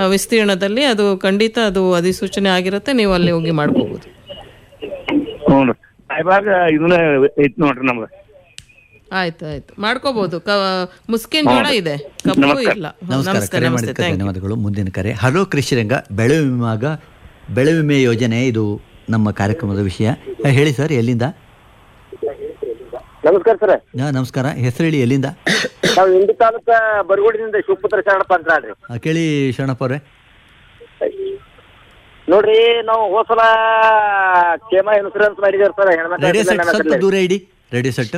ಆ, ವಿಸ್ತೀರ್ಣದಲ್ಲಿ ಅದು ಖಂಡಿತ ಅದು ಅಧಿಸೂಚನೆ ಆಗಿರುತ್ತೆ ನೀವು ಅಲ್ಲಿ ಹೋಗಿ ಮಾಡ್ಕೋಬಹುದು ಹ್ಞೂ ರೀ ಇವಾಗ ಇದನ್ನ ಐತಿ ನೋಡ್ರಿ ನಮ್ಗೆ ಆಯ್ತು ಆಯ್ತು ಮಾಡ್ಕೋಬಹುದು ಕ ಮುಸ್ಕಿನ್ ಜೋಳ ಇದೆ ಕಬ್ಬು ಇಲ್ಲ ನಮಸ್ಕಾರ ನಮಸ್ತೆ ಕರೆ ನಮಸ್ತೆ ಮಾಡಿದ್ದಕ್ಕೆ ಥ್ಯಾಂಕ್ ಯು ಧನ್ಯವಾದಗಳು ಮುಂದಿನ ಕರೆ ಹಲೋ ಕೃಷಿರಂಗ ಬೆಳೆ ವಿಮಾಗ ಬೆಳೆ ವಿಮೆ ಯೋಜನೆ ಇದು ನಮ್ಮ ಕಾರ್ಯಕ್ರಮದ ವಿಷಯ ಆ, ಹೇಳಿ ಸರ್ ಎಲ್ಲಿಂದ ನಮಸ್ಕಾರ ಸರ್ ಆ, ನಮಸ್ಕಾರ ಹೆಸರು ಹೇಳಿ ಎಲ್ಲಿಂದ ನಾವು ಇಂಡಿ ತಾಲೂಕ ಬರಗುಡಿನಿಂದ ಶಿವಪುತ್ರ ಶರಣಪ್ಪ ಅಂತ ಹೇಳ್ರಿ ಆ, ಕೇಳಿ ಶರಣಪ್ಪ ಅವರೇ ನೋಡ್ರಿ ನಾವು ಹೋಸಲ ಕ್ಷೇಮ ಇನ್ಸೂರೆನ್ಸ್ ಮಾಡಿದೇವ್ರಿ ಸರ್ ರೇಡಿಯೋ ಸೆಟ್ ಸ್ವಲ್ಪ ಹೆಣ್ಮಕ್ಳು ದೂರ ಇಡಿ ರೇಡಿಯೋ ಸೆಟ್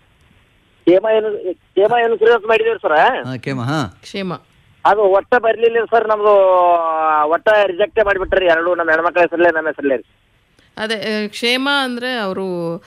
ಕ್ಷೇಮ ಇನ್- ಕ್ಷೇಮ ಇನ್ಸೂರೆನ್ಸ್ ಮಾಡಿದೇವ್ರಿ ಸರ್ ಕೇಮ ಹಾ ಕ್ಷೇಮ ಅದು ಒಟ್ಟ ಬರ್ಲಿಲ್ಲ ಸರ್ ನಮ್ದು ಒಟ್ಟ ರಿಜೆಕ್ಟ್ ಮಾಡಿಬಿಟ್ರಿ ಎರಡು ನಮ್ಮ ಹೆಣ್ಮಕ್ಳ ಹೆಸರಲ್ಲೇ ನಮ್ಮ ಹೆಸರಲ್ಲೇ ರೀ ಅದೇ ಆ, ಕ್ಷೇಮ ಅಂದ್ರೆ ಅವರು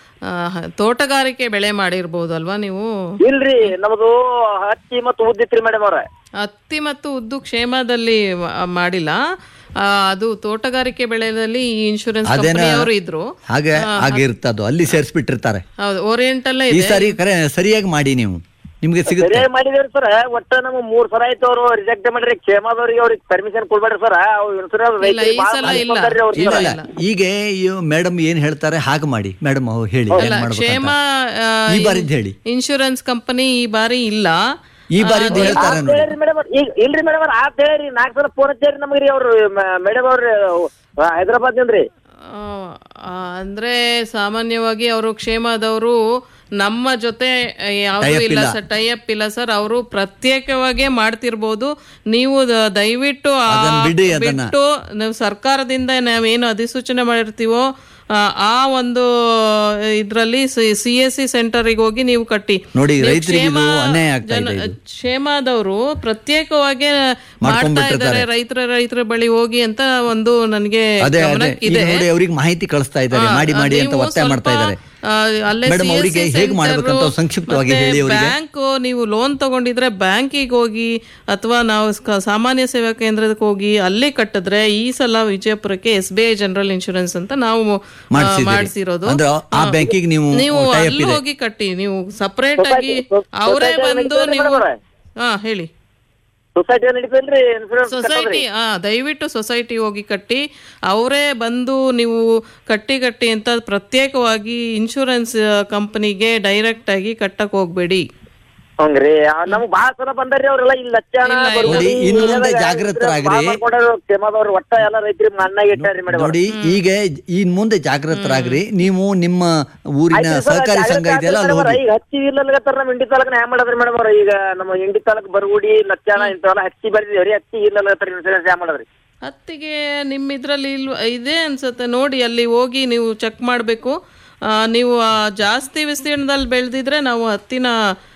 ತೋಟಗಾರಿಕೆ ಬೆಳೆ ಮಾಡಿರ್ಬೋದು ಅಲ್ವಾ ನೀವು ಇಲ್ರಿ ನಮ್ದು ಹತ್ತಿ ಮತ್ತು ಉದ್ದಿತ್ರಿ ಮೇಡಮ್ ಅವ್ರ ಹತ್ತಿ ಮತ್ತು ಉದ್ದು ಕ್ಷೇಮದಲ್ಲಿ ಮ- ಮಾಡಿಲ್ಲ ಆ, ಅದು ತೋಟಗಾರಿಕೆ ಬೆಳೆದಲ್ಲಿ ಈ ಇನ್ಶೂರೆನ್ಸ್ ಅದೇನ ಕಂಪನಿಯವರು ಇದ್ರು ಹಾಗೆ ಹಾಗೆ ಇರ್ತದು ಅಲ್ಲಿ ಸೇರಿಸ್ಬಿಟ್ಟಿರ್ತಾರೆ ಹೌದು ಓರಿಯೆಂಟಲ್ಲೇ ಈ ಇದೆ ಸಾರಿ ಕರೆ ಸರಿಯಾಗಿ ಮಾಡಿ ನೀವು ನಿಮ್ಗೆ ಸಿಗುತ್ತೆ ಸರಿಯಾಗಿ ಮಾಡಿದೇವ್ರಿ ಸರ್ ಒಟ್ಟ ನಮ್ಗೆ ಮೂರ್ ಸಲ ಆಯ್ತು ಅವರು ರಿಜೆಕ್ಟ್ ಮಾಡ್ರಿ ಕ್ಷೇಮದವ್ರಿಗೆ ಅವ್ರಿಗೆ ಪರ್ಮಿಷನ್ ಕೊಡ್ಬೇಡ್ರಿ ಸರ್ ಅವ್ರು ಇನ್ಸೂರೆನ್ಸ್ ಇಲ್ಲ, ಈ ಸಲ ಇಲ್ಲ. ಇಲ್ಲ ಇಲ್ಲ ಈಗ ಮೇಡಮ್ ಏನ್ ಹೇಳ್ತಾರೆ ಹಾಗೆ ಮಾಡಿ ಮೇಡಮ್ ಅವ್ರು ಹೇಳಿ ಏನ್ ಅಲ್ಲ ಮಾಡ್ಬೇಕಂತ ಕ್ಷೇಮ ಆ, ಈ ಬಾರಿದ್ ಹೇಳಿ ಇನ್ಶೂರೆನ್ಸ್ ಕಂಪನಿ ಈ ಬಾರಿ ಇಲ್ಲ ಈ ಬಾರಿದ್ ಹೇಳ್ತಾರೆ ನೋಡಿ ಹೇಳ್ರಿ ಮೇಡಮ್ ಈಗ ಇಲ್ರಿ ಮೇಡಮ್ ಅವ್ರ ಆತ್ ಹೇಳ್ರಿ ನಾಲ್ಕು ಸಲ ಫೋನ್ ಹಚ್ಚಾರಿ ನಮ್ಗ್ರಿ ಅವ್ರು ಮೇಡಮ್ ಅವ್ರು ಹೈದರಾಬಾದ್ ರೀ ಆ, ಆ, ಅಂದ್ರೆ ಸಾಮಾನ್ಯವಾಗಿ ಅವರು ಕ್ಷೇಮದವರು ನಮ್ಮ ಜೊತೆ ಯಾವ್ದು Tie-up ಇಲ್ಲ ಇಲ್ಲ. ಸರ್ ಟೈಅಪ್ ಇಲ್ಲ ಸರ್ ಅವರು ಪ್ರತ್ಯೇಕವಾಗೇ ಮಾಡ್ತಿರ್ಬೋದು ನೀವು ದ- ದಯವಿಟ್ಟು ಆ ಅದನ್ನ ಬಿಡಿ ಅದನ್ನ. ಬಿಟ್ಟು ನಾವು ಸರ್ಕಾರದಿಂದ ನಾವೇನು ಅಧಿಸೂಚನೆ ಮಾಡಿರ್ತೀವೋ ಆ, ಆ ಒಂದು ಇದ್ರಲ್ಲಿ ಸಿ ಎಸ್ ಸಿ ಸೆಂಟರಿಗೆ ಹೋಗಿ ನೀವು ಕಟ್ಟಿ ನೋಡಿ, ನೀವು ರೈತರಿಗೆ ಇದು ಕ್ಷೇಮ ಅನ್ಯಾಯ ಆಗ್ತಾ ಇದೆ ಜನ- ಇದು. ಕ್ಷೇಮದವರು ಪ್ರತ್ಯೇಕವಾಗಿ ಮಾಡ್ತಾ ಮಾಡ್ಕೊಂಡ್ಬಿಟ್ಟಿರ್ತಾರೆ. ಇದ್ದಾರೆ ರೈತರ ರೈತರ ಬಳಿ ಹೋಗಿ ಅಂತ ಒಂದು ನನಗೆ ಅದೇ ಅದೇ ಗಮನಕ್ಕಿದೆ ಈಗ ನೋಡಿ ಅವ್ರಿಗೆ ಮಾಹಿತಿ ಕಳಿಸ್ತಾ ಇದ್ದಾರೆ ಮಾಡಿ ಮಾಡಿ ಅಂತ ನೀವು ಒತ್ತಾಯ ಮಾಡ್ತಾ ಸ್ವಲ್ಪ, ಇದ್ದಾರೆ ಆ, ಅಲ್ಲೇ ಮೇಡಮ್ CSC ಅವರಿಗೆ ಹೇಗೆ ಸೆಂಟರು, ಮಾಡ್ಬೇಕಂತ ಸಂಕ್ಷಿಪ್ತವಾಗಿ ಮತ್ತೆ ಹೇಳಿ ಅವರಿಗೆ ಬ್ಯಾಂಕ್ ನೀವು ಲೋನ್ ತಗೊಂಡಿದ್ರೆ ಬ್ಯಾಂಕಿಗೆ ಹೋಗಿ ಅಥವಾ ನಾವು ಕ- ಸಾಮಾನ್ಯ ಸೇವಾ ಕೇಂದ್ರಕ್ಕೆ ಹೋಗಿ ಅಲ್ಲಿ ಕಟ್ಟಿದ್ರೆ ಈ ಸಲ ವಿಜಯಪುರಕ್ಕೆ S B I general insurance ಅಂತ ನಾವು ಆ, ಮಾಡ್ಸಿದ್ದೀರಿ. ಮಾಡ್ಸಿರೋದು ಅಂದ್ರೆ ಆ ಬ್ಯಾಂಕಿಗೆ ನೀವು ನೀವು tie up ಅಲ್ಲಿ ಇದೆ. ಹೋಗಿ ಕಟ್ಟಿ ನೀವು ಸಪರೇಟ್ ಆಗಿ ಅವರೇ ಬಂದು ನೀವು ಹಾ ಹೇಳಿ ಸೊಸೈಟಿ ನಡೀತಲ್ರಿ ಇನ್ಸೂರೆನ್ಸ್ ಸೊಸೈಟಿ ಆ ದಯವಿಟ್ಟು ಸೊಸೈಟಿ ಹೋಗಿ ಕಟ್ಟಿ ಅವರೇ ಬಂದು ನೀವು ಕಟ್ಟಿ ಕಟ್ಟಿ ಅಂತ ಪ್ರತ್ಯೇಕವಾಗಿ ಇನ್ಶೂರೆನ್ಸ್ ಕಂಪನಿಗೆ ಡೈರೆಕ್ಟ್ ಆಗಿ ಕಟ್ಟಕ್ ಹೋಗ್ಬೇಡಿ ಹಂಗ್ರಿ ನಮ್ಗ್ ಬಾಳ ಸಲ ಬಂದಾರ್ರಿ ಅವ್ರೆಲ್ಲ ಇಲ್ಲಿ ಲಕ್ಷಣ ಇಲ್ಲ, ಇಲ್ಲ. ನೋಡಿ, ಇನ್ನು ಮುಂದೆ ಜಾಗೃತರಾಗ್ರಿ. ಕ್ಷೇಮದವ್ರು ಒಟ್ಟ ಎಲ್ಲ ರೈತರಿ ಮಣ್ಣಾಗ ಇಟ್ಟಾರಿ ಮೇಡಮ್ ನೋಡಿ ಈಗ ಇನ್ ಮುಂದೆ ಜಾಗೃತರಾಗ್ರಿ ನೀವು ನಿಮ್ಮ ಊರಿನ ಸಹಕಾರಿ ಸಂಘ ಇದೆಯಲ್ಲ ಅಲ್ಲಿ ಹೋಗಿ ಈಗ ಹಚ್ಚಿ ಇಲ್ಲಗತ್ತಾರ ನಮ್ಮ ಇಂಡಿ ತಾಲೂಕನ ಹ್ಯಾಂಗ ಮಾಡದ್ರಿ ಮೇಡಮ್ ಅವ್ರ ಈಗ ನಮ್ಮ ಇಂಡಿ ತಾಲೂಕ್ ಬರಗುಡಿ ಲಕ್ಷಣ ಇಂಥವೆಲ್ಲ ಹಚ್ಚಿ ಬರ್ದಿದೇವ್ರಿ ಹಚ್ಚಿ ಇಲ್ಲಗತ್ತಾರ ಇನ್ಸೂರೆನ್ಸ್ ಹ್ಯಾಂಗ ಮಾಡದ್ರಿ ಹತ್ತಿಗೆ ನಿಮ್ಮ ಇದ್ರಲ್ಲಿ ಇಲ್ವ ಇದೆ ಅನ್ಸುತ್ತೆ ನೋಡಿ ಅಲ್ಲಿ ಹೋಗಿ ನೀವು ಚೆಕ್ ಮಾಡಬೇಕು ನೀವು ಆ, ಜಾಸ್ತಿ ವಿಸ್ತೀರ್ಣದಲ್ಲಿ ಬೆಳೆದಿದ್ರೆ ನಾವು ಹತ್ತಿನ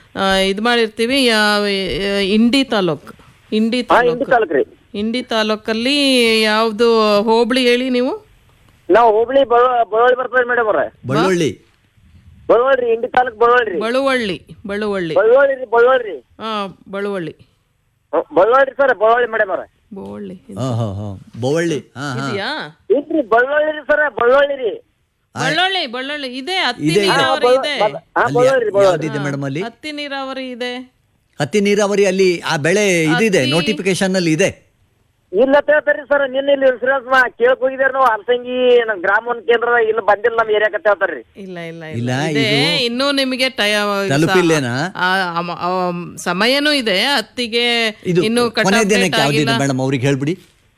ಇದು ಮಾಡಿರ್ತೀವಿ ಯಾ- ಯಾ- ಇಂಡಿ ತಾಲೂಕ್ ಇಂಡಿ ಹಾ ಇಂಡಿ ತಾಲೂಕ್ ತಾಲೂಕ್ ರೀ ಇಂಡಿ ತಾಲೂಕಲ್ಲಿ ಯಾವ್ದು ಹೋಬಳಿ ಹೇಳಿ ನೀವು ನಾವು ಹುಬ್ಳಿ ಬಳ- ಬಳವಳ್ಳಿ ಬರ್ತದ್ರಿ ಮೇಡಮ್ ಅವ್ರ ಬಳ್ಳುಳ್ಳಿ ಬಳವಳ್ಳಿ ಇಂಡಿ ತಾಲೂಕ್ ಬಳವಳ್ಳಿ ಬಳುವಳ್ಳಿ ಬಳುವಳ್ಳಿ ಬಳ್ಳವಳ್ಳಿ ರೀ ಬಳ್ಳವಳ್ಳಿ ಹಾ ಬಳುವಳ್ಳಿ ಹ್ಮ್, ಬಳ್ಳವಳ್ಳಿ ಸರ್ ಬಳ್ಳವಳ್ಳಿ ಮೇಡಮ್ ಅವ್ರ ಬಳುವಳ್ಳಿ ಹಾ ಹಾ ಹಾ ಬೊವಳ್ಳಿ ಹಾ ಹಾ ಇದೆಯಾ ಇಲ್ರಿ ಬಳ್ಳವಳ್ಳಿ ರೀ ಸರ್ ಬಳ್ಳವಳ್ಳಿ ರೀ ಬಳ್ಳೊಳ್ಳಿ ಬಳ್ಳೊಳ್ಳಿ ಇದೆ ಹತ್ತಿ ಇದೆ, ಇದೆ. ನೀರಾವರಿ ಇದೆ ಹಾ ಅಲ್ಲಿ ಬಳ್ಳವಳ್ಳಿ ಬಳ್ಳವಳ್ಳಿ ಯಾವ್ದಿದೆ ಮೇಡಮ್ ಅಲ್ಲಿ ಹತ್ತಿ ನೀರಾವರಿ ಇದೆ ಹತ್ತಿ ನೀರಾವರಿ ಅಲ್ಲಿ ಆ ಬೆಳೆ ಇದಿದೆ ನೋಟಿಫಿಕೇಶನ್ ಅಲ್ಲಿ ಇದೆ ಇಲ್ಲ ಅಂತ ಹೇಳ್ತಾರ್ರಿ ಸರ್ ನಿನ್ನೆ ಇಲ್ಲಿ ಇನ್ಸೂರೆನ್ಸ್ ಮಾ ಕೇಳಕ್ ಹೋಗಿದಾರ ನಾವು ಹಲಸಂಗಿ ನಮ್ ಗ್ರಾಮ ಒಂದ್ ಕೇಂದ್ರ ಇಲ್ಲ ಬಂದಿಲ್ಲ ನಮ್ ಏರಿಯಾಕ್ ಅಂತ ಹೇಳ್ತಾರ್ರಿ ಇಲ್ಲ ಇಲ್ಲ ಇಲ್ಲ, ಇಲ್ಲ ಇದೆ ಇನ್ನೂ ನಿಮಗೆ ಟಯ ತಲುಪಿಲ್ಲೇನಾ? ಆ, ಅಮ- ಆ, ಸಮಯನೂ ಇದೆ ಹತ್ತಿಗೆ ಇದು ಇನ್ನು ಕೊನೆ ಕಟಾವ್ ದಿನಕ್ಕೆ date ಯಾವ್ದಿದೆ ಆಗಿಲ್ಲ ಮೇಡಮ್ ಅವ್ರಿಗೆ ಹೇಳ್ಬಿಡಿ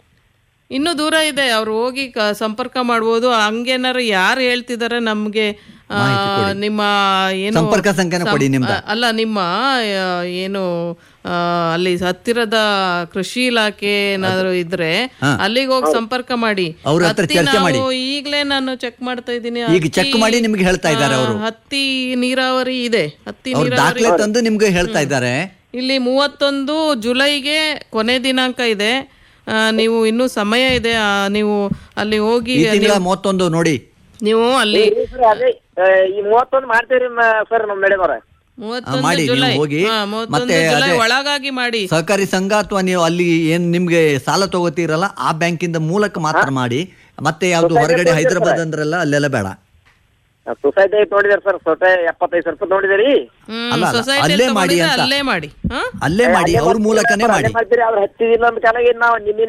ಇನ್ನೂ ದೂರ ಇದೆ ಅವ್ರು ಹೋಗಿ ಕ- ಸಂಪರ್ಕ ಮಾಡ್ಬೋದು ಹಂಗೇನಾರು ಯಾರು ಹೇಳ್ತಿದಾರೆ ನಮ್ಗೆ ಆ, ನಿಮ್ಮ ಏನು ಸಂಪರ್ಕ ಸಂಖ್ಯೆನ ಸಂ- ಕೊಡಿ ನಿಮ್ದು. ಅ- ಅಲ್ಲ ನಿಮ್ಮ ಆ, ಏನು ಆ, ಅಲ್ಲಿ ಹತ್ತಿರದ ಕೃಷಿ ಇಲಾಖೆ ಏನಾದ್ರು ಇದ್ರೆ ಅಲ್ಲಿಗೆ ಹೋಗಿ ಸಂಪರ್ಕ ಮಾಡಿ ಅವ್ರ ಹತ್ರ ಹತ್ತಿ ಚರ್ಚೆ ಮಾಡಿ. ನಾವು ಈಗ್ಲೇ ನಾನು ಚೆಕ್ ಮಾಡ್ತಾ ಇದ್ದೀನಿ ಈಗ ಚೆಕ್ ಮಾಡಿ ನಿಮ್ಗೆ ಹೇಳ್ತಾ ಇದ್ದಾರೆ ಅವರು ಹತ್ತಿ ನೀರಾವರಿ ಇದೆ ಹತ್ತಿ ಅವ್ರು ನೀರಾವರಿ ದಾಖಲೆ ತಂದು ನಿಮ್ಗೆ ಹೇಳ್ತಾ ಇದ್ದಾರೆ ಇಲ್ಲಿ ಮೂವತ್ತೊಂದು ಜುಲೈಗೆ ಕೊನೆ ದಿನಾಂಕ ಇದೆ ಆ, ನೀವು ಇನ್ನೂ ಸಮಯ ಇದೆ ಆ, ನೀವು ಅಲ್ಲಿ ಹೋಗಿ ಈ ತಿಂಗಳ ಮೂವತ್ತೊಂದು ನೋಡಿ ನೀವು ಅಲ್ಲಿ ಸರ್ ಅದೇ ಆ, ಈ ಮೂವತ್ತೊಂದು ಮಾಡ್ತೇವ್ರಿ ಸರ್ ನಮ್ ಮೇಡಮ್ ಅವ್ರ ಮೂವತ್ತೊಂದು ಮಾಡಿ, ನೀವು ಜುಲೈ ಹೋಗಿ. ಹಾ, ಮೂವತ್ತೊಂದು ಮತ್ತೆ ಜುಲೈ ಅದೇ- ಒಳಗಾಗಿ ಮಾಡಿ ಸಹಕಾರಿ ಸಂಘ ಅಥವಾ ನೀವು ಅಲ್ಲಿ ಏನ್ ನಿಮ್ಗೆ ಸಾಲ ತಗೋತೀರಲ್ಲ ಆ ಬ್ಯಾಂಕಿಂದ ಮೂಲಕ ಮಾತ್ರ ಮಾಡಿ ಮತ್ತೆ ಯಾವ್ದು ಹೊರಗಡೆ ಹೈದರಾಬಾದ್ ಅಂದ್ರಲ್ಲ ಅಲ್ಲೆಲ್ಲ ಬೇಡ ಸೊಸೈಟಿ ಐತ್ ನೋಡಿದಾರೆ ಸರ್ ಸೊಸೈಟಿ ಎಪ್ಪತ್ತೈದು ಸಾವಿರ ರೂಪಾಯಿ ನೋಡಿದಾರಿ ಹ್ಮ್ ಅಲ್ಲ, ಅಲ್ಲ, ಸೊಸೈಟಿ ಅಲ್ಲೇ ಮಾಡಿ ಅಂತ. ಅಲ್ಲೇ ಮಾಡಿ ಹಾ ಅಲ್ಲೇ ಮಾಡಿ ಅವ್ರ ಮೂಲಕನೇ ಮಾಡಿ ಮಾಡ್ತೀರಿ ಅವ್ರು ಹಚ್ಚಿದಿಲ್ಲ ಅಂತ ಕಾಲಾಗಿ ನಾವು ನಿನ್ನೆ